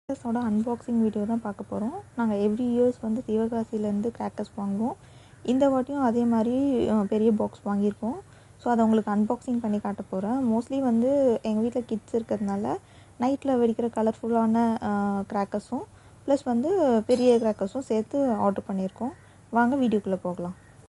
கிராக்கர்ஸோட unboxing video தான் பார்க்க போகிறோம் நாங்கள் எவ்ரி இயர்ஸ் வந்து சிவகாசியிலேருந்து கிராக்கர்ஸ் வாங்குவோம் இந்த வாட்டியும் அதே மாதிரி அஹ், பெரிய பாக்ஸ் வாங்கியிருக்கோம் ஸோ அதை உங்களுக்கு அன்பாக்சிங் பண்ணி காட்ட போகிறேன் மோஸ்ட்லி வந்து எங்கள் வீட்டில் கிட்ஸ் இருக்கிறதுனால நைட்டில் வெடிக்கிற கலர்ஃபுல்லான கிராக்கர்ஸும் ப்ளஸ் வந்து பெரிய கிராக்கர்ஸும் சேர்த்து ஆர்டர் பண்ணியிருக்கோம் வாங்க வீடியோக்குள்ளே போகலாம்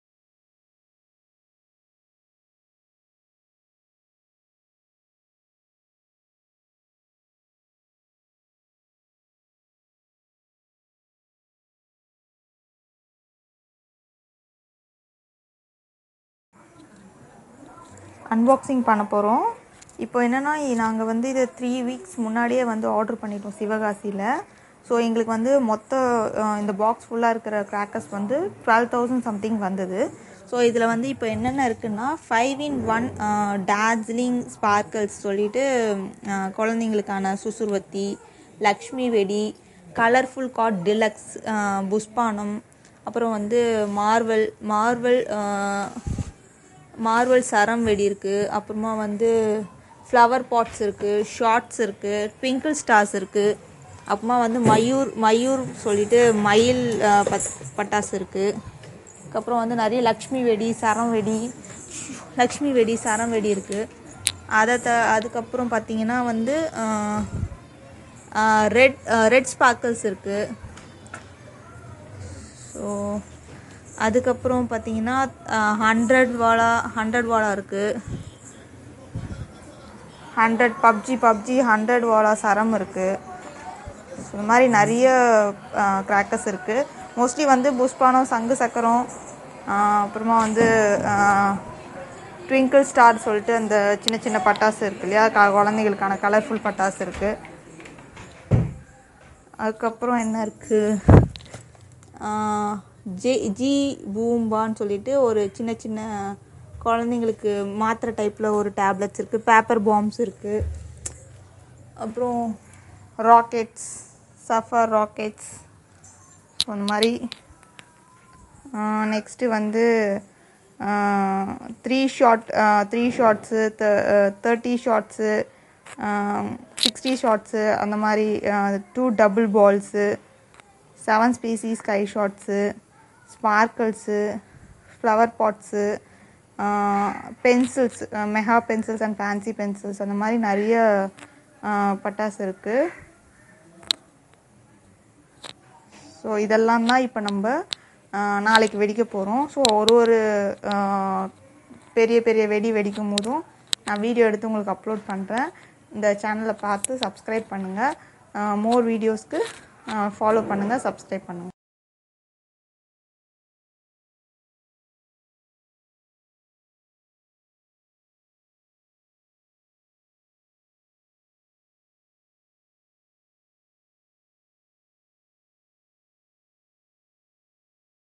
அன்பாக்சிங் பண்ண போகிறோம் இப்போ என்னென்னா நாங்கள் வந்து இதை த்ரீ வீக்ஸ் முன்னாடியே வந்து ஆர்டர் பண்ணிட்டோம் சிவகாசியில் ஸோ எங்களுக்கு வந்து மொத்த அஹ், இந்த பாக்ஸ் ஃபுல்லாக இருக்கிற கிராக்கர்ஸ் வந்து டுவெல் தௌசண்ட் சம்திங் வந்தது ஸோ இதில் வந்து இப்போ என்னென்ன இருக்குன்னா five in one Darjeeling sparkles சொல்லிட்டு அஹ், குழந்தைங்களுக்கான சுசுர்வத்தி லக்ஷ்மி வெடி கலர்ஃபுல் காட் டிலக்ஸ் புஷ்பானம் அப்புறம் வந்து மார்வல் மார்வல் மார்வல் சரம் வெடி இருக்குது அப்புறமா வந்து ஃப்ளவர் பாட்ஸ் இருக்குது ஷார்ட்ஸ் இருக்குது ட்விங்கிள் ஸ்டார்ஸ் இருக்குது அப்புறமா வந்து மயூர் மயூர் சொல்லிட்டு மயில் அஹ், பத் பட்டாசு இருக்குது அதுக்கப்புறம் வந்து நிறைய லக்ஷ்மி வெடி சரம் வெடி லக்ஷ்மி வெடி சரம் வெடி இருக்குது அதை த அதுக்கப்புறம் பார்த்தீங்கன்னா வந்து ரெட் ரெட் ஸ்பார்க்கிள்ஸ் இருக்குது ஸோ அதுக்கப்புறம் பார்த்தீங்கன்னா ஹண்ட்ரட் வாலா ஹண்ட்ரட் வாலா இருக்குது ஹண்ட்ரட் பப்ஜி பப்ஜி ஹண்ட்ரட் வாலா சரம் இருக்குது ஸோ இந்த மாதிரி நிறைய கிராக்கர்ஸ் இருக்குது மோஸ்ட்லி வந்து புஷ்பானம் சங்கு சக்கரம் ஆஹ் அப்புறமா வந்து ட்விங்கிள் ஸ்டார் சொல்லிட்டு அந்த சின்ன சின்ன பட்டாசு இருக்கு இல்லையா க- குழந்தைகளுக்கான கலர்ஃபுல் பட்டாசு இருக்குது அதுக்கப்புறம் என்ன இருக்குது ஜே ஜி பூம்பான்னு சொல்லிட்டு ஒரு சின்ன சின்ன குழந்தைங்களுக்கு மாத்திரை டைப்பில் ஒரு டேப்லெட்ஸ் இருக்குது பேப்பர் பாம்ஸ் இருக்குது அப்புறம் ராக்கெட்ஸ் சஃபர் ராக்கெட்ஸ் அந்த மாதிரி நெக்ஸ்ட்டு வந்து three shot three shots thirty shots sixty shots அந்த மாதிரி two double balls seven species sky shots sparkles flower pots pencils mega pencils and fancy pencils அந்த மாதிரி நிறைய ஆஹ், பட்டாசு இருக்குது ஸோ இதெல்லாம் தான் இப்போ நம்ம ஆஹ், நாளைக்கு வெடிக்க போகிறோம் ஸோ ஒரு ஒரு ஆஹ், பெரிய பெரிய வெடி வெடிக்கும் போதும் நான் வீடியோ எடுத்து உங்களுக்கு அப்லோட் பண்ணுறேன் இந்த சேனலை பார்த்து சப்ஸ்கிரைப் பண்ணுங்கள் மோர் வீடியோஸ்க்கு ஃபாலோ பண்ணுங்கள் சப்ஸ்கிரைப் பண்ணுங்கள்